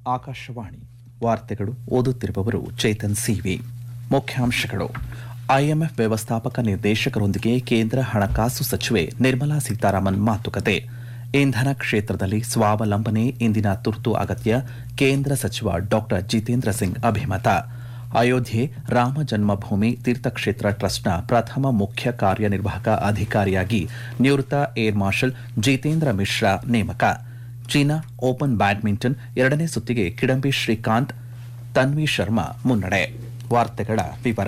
ಆಕಾಶವಾಣಿ ವಾರ್ತೆಗಳು ಓದುತ್ತಿರುವವರು ಚೇತನ್ ಸಿವಿ ಮುಖ್ಯಾಂಶಗಳು ಐಎಂಎಫ್ ವ್ಯವಸ್ಥಾಪಕ ನಿರ್ದೇಶಕರೊಂದಿಗೆ ಕೇಂದ್ರ ಹಣಕಾಸು ಸಚಿವೆ ನಿರ್ಮಲಾ ಸೀತಾರಾಮನ್ ಮಾತುಕತೆ ಇಂಧನ ಕ್ಷೇತ್ರದಲ್ಲಿ ಸ್ವಾವಲಂಬನೆ ಇಂದಿನ ತುರ್ತು ಅಗತ್ಯ ಕೇಂದ್ರ ಸಚಿವ ಡಾ ಜಿತೇಂದ್ರ ಸಿಂಗ್ ಅಭಿಮತ ಅಯೋಧ್ಯೆ ರಾಮ ಜನ್ಮಭೂಮಿ ತೀರ್ಥಕ್ಷೇತ್ರ ಟ್ರಸ್ಟ್ನ ಪ್ರಥಮ ಮುಖ್ಯ ಕಾರ್ಯನಿರ್ವಾಹಕ ಅಧಿಕಾರಿಯಾಗಿ ನಿವೃತ್ತ ಏರ್ ಮಾರ್ಷಲ್ ಜಿತೇಂದ್ರ ಮಿಶ್ರಾ ನೇಮಕ ಚೀನಾ ಓಪನ್ ಬ್ಯಾಡ್ಮಿಂಟನ್ ಎರಡನೇ ಸುತ್ತಿಗೆ ಕಿಡಂಬಿ ಶ್ರೀಕಾಂತ್ ತನ್ವಿ ಶರ್ಮಾ ಮುನ್ನಡೆ ವಾರ್ತೆಗಳ ವಿವರ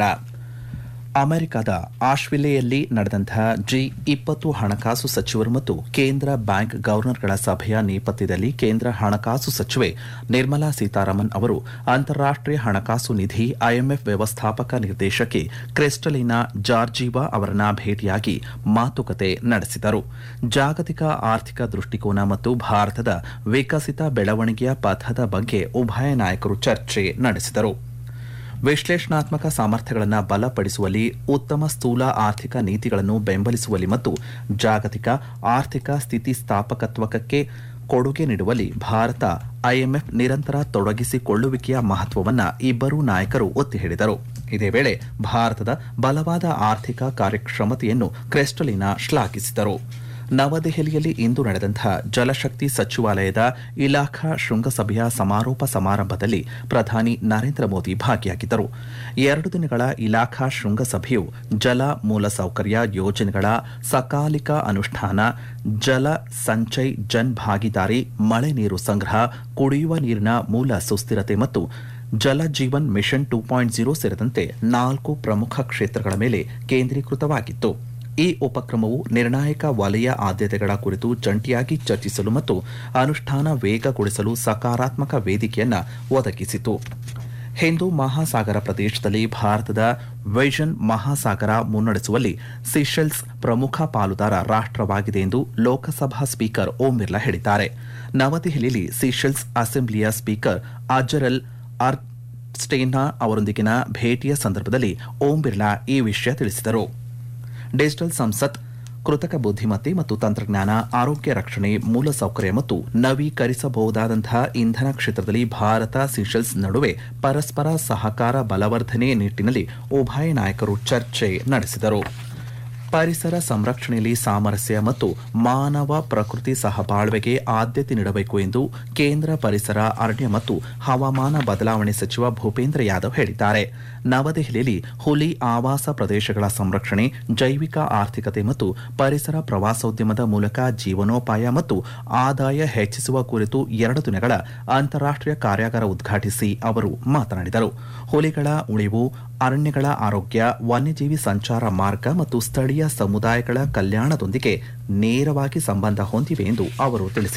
ಅಮೆರಿಕದ ಆಶ್ವಿಲೆಯಲ್ಲಿ ನಡೆದಂತಹ ಜಿ ಇಪ್ಪತ್ತು ಹಣಕಾಸು ಸಚಿವರು ಮತ್ತು ಕೇಂದ್ರ ಬ್ಯಾಂಕ್ ಗವರ್ನರ್ಗಳ ಸಭೆಯ ನೇಪಥ್ಯದಲ್ಲಿ ಕೇಂದ್ರ ಹಣಕಾಸು ಸಚಿವೆ ನಿರ್ಮಲಾ ಸೀತಾರಾಮನ್ ಅವರು ಅಂತಾರಾಷ್ಟೀಯ ಹಣಕಾಸು ನಿಧಿ ಐಎಂಎಫ್ ವ್ಯವಸ್ಥಾಪಕ ನಿರ್ದೇಶಕಿ ಕ್ರಿಸ್ಟಲಿನಾ ಜಾರ್ಜಿವಾ ಅವರನ್ನ ಭೇಟಿಯಾಗಿ ಮಾತುಕತೆ ನಡೆಸಿದರು ಜಾಗತಿಕ ಆರ್ಥಿಕ ದೃಷ್ಟಿಕೋನ ಮತ್ತು ಭಾರತದ ವಿಕಸಿತ ಬೆಳವಣಿಗೆಯ ಪಥದ ಬಗ್ಗೆ ಉಭಯ ನಾಯಕರು ಚರ್ಚೆ ನಡೆಸಿದರು ವಿಶ್ಲೇಷಣಾತ್ಮಕ ಸಾಮರ್ಥ್ಯಗಳನ್ನು ಬಲಪಡಿಸುವಲ್ಲಿ ಉತ್ತಮ ಸ್ಥೂಲ ಆರ್ಥಿಕ ನೀತಿಗಳನ್ನು ಬೆಂಬಲಿಸುವಲ್ಲಿ ಮತ್ತು ಜಾಗತಿಕ ಆರ್ಥಿಕ ಸ್ಥಿತಿಸ್ಥಾಪಕತ್ವಕ್ಕೆ ಕೊಡುಗೆ ನೀಡುವಲ್ಲಿ ಭಾರತ ಐಎಂಎಫ್ ನಿರಂತರ ತೊಡಗಿಸಿಕೊಳ್ಳುವಿಕೆಯ ಮಹತ್ವವನ್ನು ಇಬ್ಬರೂ ನಾಯಕರು ಒತ್ತಿ ಹೇಳಿದರು ಇದೇ ವೇಳೆ ಭಾರತದ ಬಲವಾದ ಆರ್ಥಿಕ ಕಾರ್ಯಕ್ಷಮತೆಯನ್ನು ಕ್ರೆಸ್ಟಲಿನಾ ಶ್ಲಾಘಿಸಿದರು ನವದೆಹಲಿಯಲ್ಲಿ ಇಂದು ನಡೆದಂತಹ ಜಲಶಕ್ತಿ ಸಚಿವಾಲಯದ ಇಲಾಖಾ ಶೃಂಗಸಭೆಯ ಸಮಾರೋಪ ಸಮಾರಂಭದಲ್ಲಿ ಪ್ರಧಾನಿ ನರೇಂದ್ರ ಮೋದಿ ಭಾಗಿಯಾಗಿದ್ದರು ಎರಡು ದಿನಗಳ ಇಲಾಖಾ ಶೃಂಗಸಭೆಯು ಜಲ ಮೂಲಸೌಕರ್ಯ ಯೋಜನೆಗಳ ಸಕಾಲಿಕ ಅನುಷ್ಠಾನ ಜಲ ಸಂಚಯ್ ಜನ್ ಭಾಗಿದಾರಿ ಮಳೆ ನೀರು ಸಂಗ್ರಹ ಕುಡಿಯುವ ನೀರಿನ ಮೂಲ ಸುಸ್ಥಿರತೆ ಮತ್ತು Jal Jeevan mission two point zero ಸೇರಿದಂತೆ ನಾಲ್ಕು ಪ್ರಮುಖ ಕ್ಷೇತ್ರಗಳ ಮೇಲೆ ಕೇಂದ್ರೀಕೃತವಾಗಿತ್ತು ಈ ಉಪಕ್ರಮವು ನಿರ್ಣಾಯಕ ವಲಯ ಆದ್ಯತೆಗಳ ಕುರಿತು ಜಂಟಿಯಾಗಿ ಚರ್ಚಿಸಲು ಮತ್ತು ಅನುಷ್ಠಾನ ವೇಗಗೊಳಿಸಲು ಸಕಾರಾತ್ಮಕ ವೇದಿಕೆಯನ್ನು ಒದಗಿಸಿತು ಹಿಂದೂ ಮಹಾಸಾಗರ ಪ್ರದೇಶದಲ್ಲಿ ಭಾರತದ ವಿಷನ್ ಮಹಾಸಾಗರ ಮುನ್ನಡೆಸುವಲ್ಲಿ ಸಿಶೆಲ್ಸ್ ಪ್ರಮುಖ ಪಾಲುದಾರ ರಾಷ್ಟವಾಗಿದೆ ಎಂದು ಲೋಕಸಭಾ ಸ್ಪೀಕರ್ ಓಂ ಬಿರ್ಲಾ ಹೇಳಿದ್ದಾರೆ ನವದೆಹಲಿಯಲ್ಲಿ ಸಿಶೆಲ್ಸ್ ಅಸೆಂಬ್ಲಿಯ ಸ್ಪೀಕರ್ ಅಜರಲ್ ಅರ್ ಸ್ಟೇನಾ ಅವರೊಂದಿಗಿನ ಭೇಟಿಯ ಸಂದರ್ಭದಲ್ಲಿ ಓಂ ಬಿರ್ಲಾ ಈ ವಿಷಯ ತಿಳಿಸಿದರು ಡಿಜಿಟಲ್ ಸಂಸತ್ ಕೃತಕ ಬುದ್ಧಿಮತ್ತೆ ಮತ್ತು ತಂತ್ರಜ್ಞಾನ ಆರೋಗ್ಯ ರಕ್ಷಣೆ ಮೂಲಸೌಕರ್ಯ ಮತ್ತು ನವೀಕರಿಸಬಹುದಾದಂತಹ ಇಂಧನ ಕ್ಷೇತ್ರದಲ್ಲಿ ಭಾರತ ಸಿಶೆಲ್ಸ್ ನಡುವೆ ಪರಸ್ಪರ ಸಹಕಾರ ಬಲವರ್ಧನೆ ನಿಟ್ಟಿನಲ್ಲಿ ಉಭಯ ನಾಯಕರು ಚರ್ಚೆ ನಡೆಸಿದರು ಪರಿಸರ ಸಂರಕ್ಷಣೆಯಲ್ಲಿ ಸಾಮರಸ್ಯ ಮತ್ತು ಮಾನವ ಪ್ರಕೃತಿ ಸಹಬಾಳ್ವೆಗೆ ಆದ್ಯತೆ ನೀಡಬೇಕು ಎಂದು ಕೇಂದ್ರ ಪರಿಸರ ಅರಣ್ಯ ಮತ್ತು ಹವಾಮಾನ ಬದಲಾವಣೆ ಸಚಿವ ಭೂಪೇಂದ್ರ ಯಾದವ್ ಹೇಳಿದ್ದಾರೆ ನವದೆಹಲಿಯಲ್ಲಿ ಹುಲಿ ಆವಾಸ ಪ್ರದೇಶಗಳ ಸಂರಕ್ಷಣೆ ಜೈವಿಕ ಆರ್ಥಿಕತೆ ಮತ್ತು ಪರಿಸರ ಪ್ರವಾಸೋದ್ಯಮದ ಮೂಲಕ ಜೀವನೋಪಾಯ ಮತ್ತು ಆದಾಯ ಹೆಚ್ಚಿಸುವ ಕುರಿತು ಎರಡು ದಿನಗಳ ಅಂತಾರಾಷ್ಟೀಯ ಕಾರ್ಯಾಗಾರ ಉದ್ಘಾಟಿಸಿ ಅವರು ಮಾತನಾಡಿದರು ಹುಲಿಗಳ ಉಳಿವು ಅರಣ್ಯಗಳ ಆರೋಗ್ಯ ವನ್ಯಜೀವಿ ಸಂಚಾರ ಮಾರ್ಗ ಮತ್ತು ಸ್ಥಳೀಯ ಸಮುದಾಯಗಳ ಕಲ್ಯಾಣದೊಂದಿಗೆ ನೇರವಾಗಿ ಸಂಬಂಧ ಹೊಂದಿವೆ ಎಂದು ಅವರು ತಿಳಿಸಿದರು